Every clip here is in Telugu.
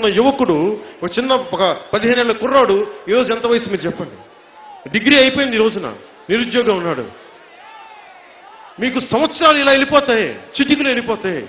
ఉన్న యువకుడు ఒక చిన్న ఒక పదిహేనేళ్ల కుర్రాడు ఈరోజు ఎంత వయసు మీరు చెప్పండి డిగ్రీ అయిపోయింది ఈ రోజున నిరుద్యోగం ఉన్నాడు మీకు సంవత్సరాలు ఇలా వెళ్ళిపోతాయి చిటికలు వెళ్ళిపోతాయి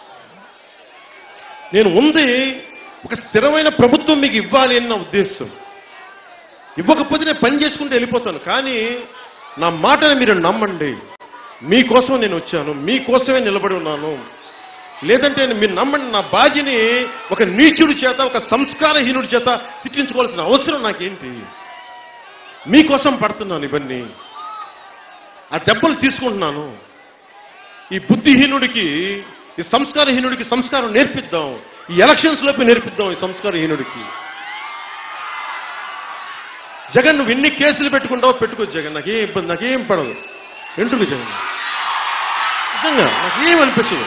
నేను ఉంది ఒక స్థిరమైన ప్రభుత్వం మీకు ఇవ్వాలి అని నా ఉద్దేశం ఇవ్వకపోతే నేను పని చేసుకుంటూ వెళ్ళిపోతాను కానీ నా మాటని మీరు నమ్మండి మీకోసం నేను వచ్చాను మీకోసమే నిలబడి ఉన్నాను లేదంటే మీరు నమ్మండి నా బాధ్యని ఒక నీచుడి చేత ఒక సంస్కారహీనుడి చేత తిట్టించుకోవాల్సిన అవసరం నాకేంటి మీకోసం పడుతున్నాను ఇవన్నీ ఆ దెబ్బలు తీసుకుంటున్నాను ఈ బుద్ధిహీనుడికి ఈ సంస్కారహీనుడికి సంస్కారం నేర్పిద్దాం ఈ ఎలక్షన్స్ లోపు నేర్పిద్దాం ఈ సంస్కారహీనుడికి జగన్ నువ్వు ఎన్ని కేసులు పెట్టుకుంటావో పెట్టుకో జగన్ నాకేం ఇబ్బంది నాకేం పడదు ఎందుకు జగన్ నిజంగా నాకేం అనిపించదు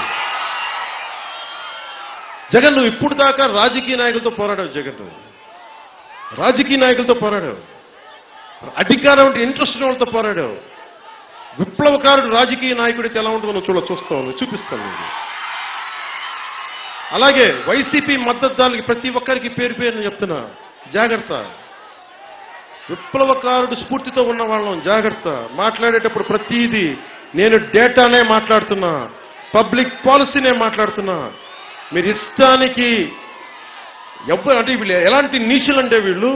జగన్ నువ్వు ఇప్పుడు దాకా రాజకీయ నాయకులతో పోరాడావు జగన్ నువ్వు. రాజకీయ నాయకులతో పోరాడావు అధికారం అంటే ఇంట్రెస్ట్ ఉన్న వాళ్ళతో పోరాడావు విప్లవకారుడు రాజకీయ నాయకుడికి ఎలా ఉంటుందో నువ్వు చూడ చూస్తావు నువ్వు చూపిస్తాను నీకు అలాగే వైసీపీ మద్దతుదారులకి ప్రతి ఒక్కరికి పేరు పేరు నేను చెప్తున్నా జాగ్రత్త విప్లవకారుడు స్ఫూర్తితో ఉన్న వాళ్ళం జాగ్రత్త మాట్లాడేటప్పుడు ప్రతిదీ నేను డేటానే మాట్లాడుతున్నా పబ్లిక్ పాలసీనే మాట్లాడుతున్నా మీరు ఇష్టానికి ఎవ్వరు అంటే వీళ్ళు ఎలాంటి నీచులు అంటే వీళ్ళు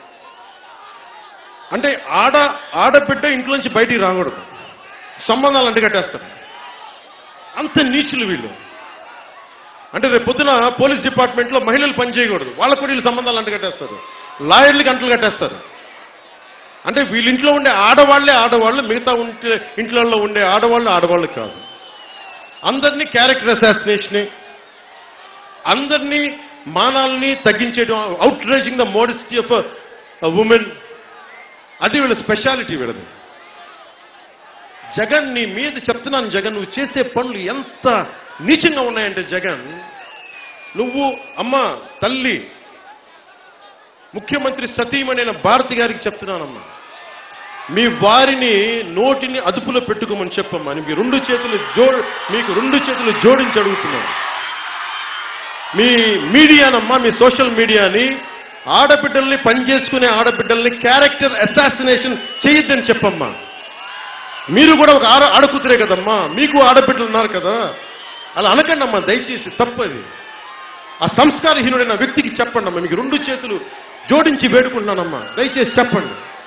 అంటే ఆడ ఆడబిడ్డ ఇంట్లోంచి బయటికి రాకూడదు సంబంధాలు అంటగట్టేస్తారు అంత నీచులు వీళ్ళు అంటే రేపు పొద్దున పోలీస్ డిపార్ట్మెంట్ లో మహిళలు పనిచేయకూడదు వాళ్ళకు కూడా వీళ్ళు సంబంధాలు అంటగట్టేస్తారు లాయర్లకి అంటలు కట్టేస్తారు అంటే వీళ్ళ ఇంట్లో ఉండే ఆడవాళ్లే ఆడవాళ్ళు మిగతా ఉంటే ఇంట్లో ఉండే ఆడవాళ్ళు ఆడవాళ్ళు కాదు అందరినీ క్యారెక్టర్ అసాసినేషన్ అందరినీ మానాల్ని తగ్గించేయడం out raging the modesty of women అది వీళ్ళ స్పెషాలిటీ వీళ్ళది జగన్ నీ మీద చెప్తున్నాను జగన్ నువ్వు చేసే పనులు ఎంత నీచంగా ఉన్నాయంటే జగన్ నువ్వు అమ్మ తల్లి ముఖ్యమంత్రి సతీమణైన భారతి గారికి చెప్తున్నానమ్మా మీ వారిని నోటిని అదుపులో పెట్టుకోమని చెప్పమ్మా మీకు రెండు చేతులు జో మీకు రెండు చేతులు జోడించి అడుగుతున్నాను మీ మీడియానమ్మా మీ సోషల్ మీడియాని ఆడబిడ్డల్ని పనిచేసుకునే ఆడబిడ్డల్ని క్యారెక్టర్ అసాసినేషన్ చేయొద్దని చెప్పమ్మా మీరు కూడా ఒక ఆడ ఆడకూతురే కదమ్మా మీకు ఆడబిడ్డలు ఉన్నారు కదా అలా అనకండి అమ్మా దయచేసి తప్పది ఆ సంస్కారహీనుడైన వ్యక్తికి చెప్పండి అమ్మా మీకు రెండు చేతులు జోడించి వేడుకుంటున్నానమ్మా దయచేసి చెప్పండి